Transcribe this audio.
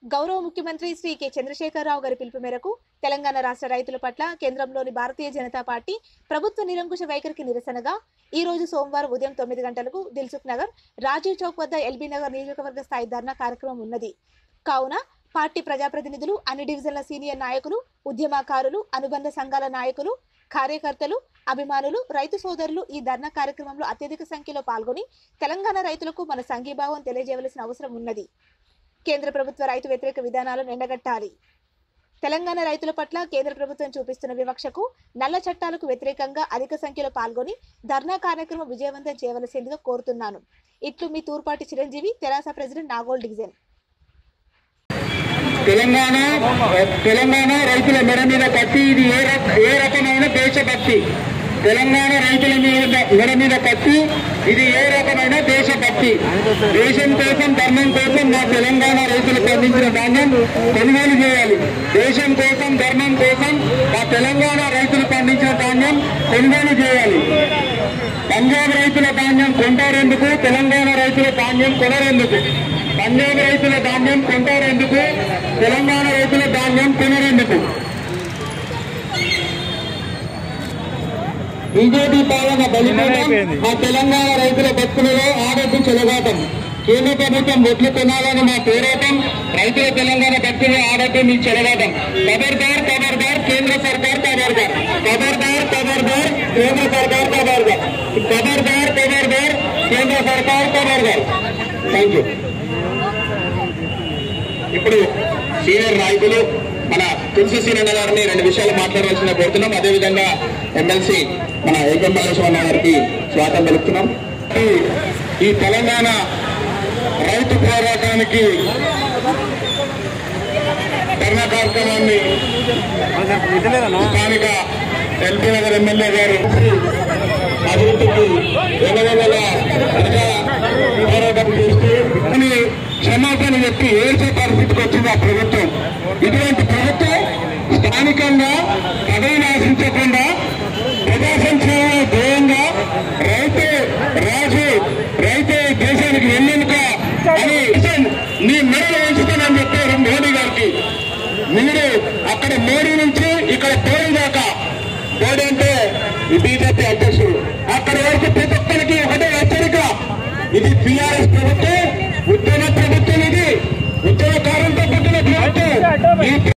గౌరవ ముఖ్యమంత్రి శ్రీ కె చంద్రశేఖరరావు గారి పిలుపు మేరకు తెలంగాణ రాష్ట్ర రైతుల పట్ల కేంద్రంలోని భారతీయ జనతా పార్టీ ప్రభుత్వ నిరంకుశ వైఖరికి నిరసనగా ఈ రోజు సోమవారం ఉదయం తొమ్మిది గంటలకు దిల్సుఖ్ నగర్ రాజీవ్ చౌక్ వద్ద ఎల్బీ నగర్ నియోజకవర్గ స్థాయి ధర్నా కార్యక్రమం ఉన్నది కావున పార్టీ ప్రజాప్రతినిధులు అన్ని డివిజన్ల సీనియర్ నాయకులు ఉద్యమకారులు అనుబంధ సంఘాల నాయకులు కార్యకర్తలు అభిమానులు రైతు సోదరులు ఈ ధర్నా కార్యక్రమంలో అత్యధిక సంఖ్యలో పాల్గొని తెలంగాణ రైతులకు మన సంఘీభావం తెలియజేయవలసిన అవసరం ఉన్నది కేంద్ర ప్రభుత్వ రైతు వ్యతిరేక విధానాలను ఎండగట్టాలి తెలంగాణ రైతుల పట్ల కేంద్ర ప్రభుత్వం చూపిస్తున్న వివక్షకు నల్ల చట్టాలకు వ్యతిరేకంగా అధిక సంఖ్యలో పాల్గొని ధర్నా కార్యక్రమం విజయవంతం చేయవలసిందిగా కోరుతున్నాను ఇట్లు మీ తూర్పాటి చిరంజీవి తెరాస ప్రెసిడెంట్ నాగోల్ డివిజన్ తెలంగాణ తెలంగాణ రైతుల మెడ మీద కత్తి ఇది ఏ రక ఏ రకమైన దేశభక్తి తెలంగాణ రైతుల మీద మెడ మీద కత్తి ఇది ఏ రకమైన దేశభక్తి దేశం కోసం ధర్మం కోసం మా తెలంగాణ రైతులు పండించిన ధాన్యం కొనుగోలు చేయాలి దేశం కోసం ధర్మం కోసం మా తెలంగాణ రైతులు పండించిన ధాన్యం కొనుగోలు చేయాలి పంజాబ్ రైతుల ధాన్యం కొంటారెందుకు తెలంగాణ రైతుల ధాన్యం కొనరెందుకు పంజాబ్ రైతుల ధాన్యం కొంటారెందుకు తెలంగాణ రైతుల ధాన్యం కొనరెందుకు బీజేపీ పాలన బలిపీఠం మా తెలంగాణ రైతుల బతుకులలో ఆడద్దు చెలగాటం కేంద్ర ప్రభుత్వం ఒట్లు కొనాలని మా పోరాటం రైతుల తెలంగాణ బతుకులు ఆడద్దు మీ చెలగాటం ఖబర్దార్ ఖబర్దార్ కేంద్ర సర్కార్ ఖబర్దార్ ఖబర్దార్ ఖబర్దార్ కేంద్ర సర్కార్ ఖబర్దార్ ఖబర్దార్ ఖబర్దార్ కేంద్ర సర్కార్ ఖబర్దార్ థ్యాంక్ యూ ఇప్పుడు సీనియర్ నాయకులు మన తులసి సీనన్న గారిని రెండు విషయాలు మాట్లాడవలసిన కోరుతున్నాం అదేవిధంగా ఎమ్మెల్సీ మన ఏకం మల్లేశ్వరన్న గారికి స్వాగతం పలుకుతున్నాం ఈ- ఈ తెలంగాణ రైతు పోరాటానికి ధర్నా కార్యక్రమాన్ని స్థానిక ఎల్పీ నగర్ ఎమ్మెల్యే గారు అభివృద్ధికి ఎలవెలలా ప్రజా పోరాటం చేస్తూ అని క్షమాపణ చెప్పి ఏడ్చే పరిస్థితికి వచ్చింది ఆ ప్రభుత్వం ఇటువంటి ప్రభుత్వం స్థానికంగా పదవిని ఆశించకుండా ప్రజా సంక్షేమ ధ్యేయంగా రైతే రాజు రైతే దేశానికి వెన్నెముక అని నీ మెడలు ఉంచుతానని చెప్పారు మోడీ గారికి మీరు అక్కడ మోడీ నుంచి ఇక్కడ మోడీ దాకా మోడీ అంటే ఈ బీజేపీ అధ్యక్షుడు అక్కడ వరకు ప్రతి ఒక్కరికి ఒకటే హెచ్చరిక ఇది టీఆర్ఎస్ ప్రభుత్వం ఉద్యమ ప్రభుత్వం ఇది ఉద్యమకారులతో పుట్టిన ప్రభుత్వం ఈ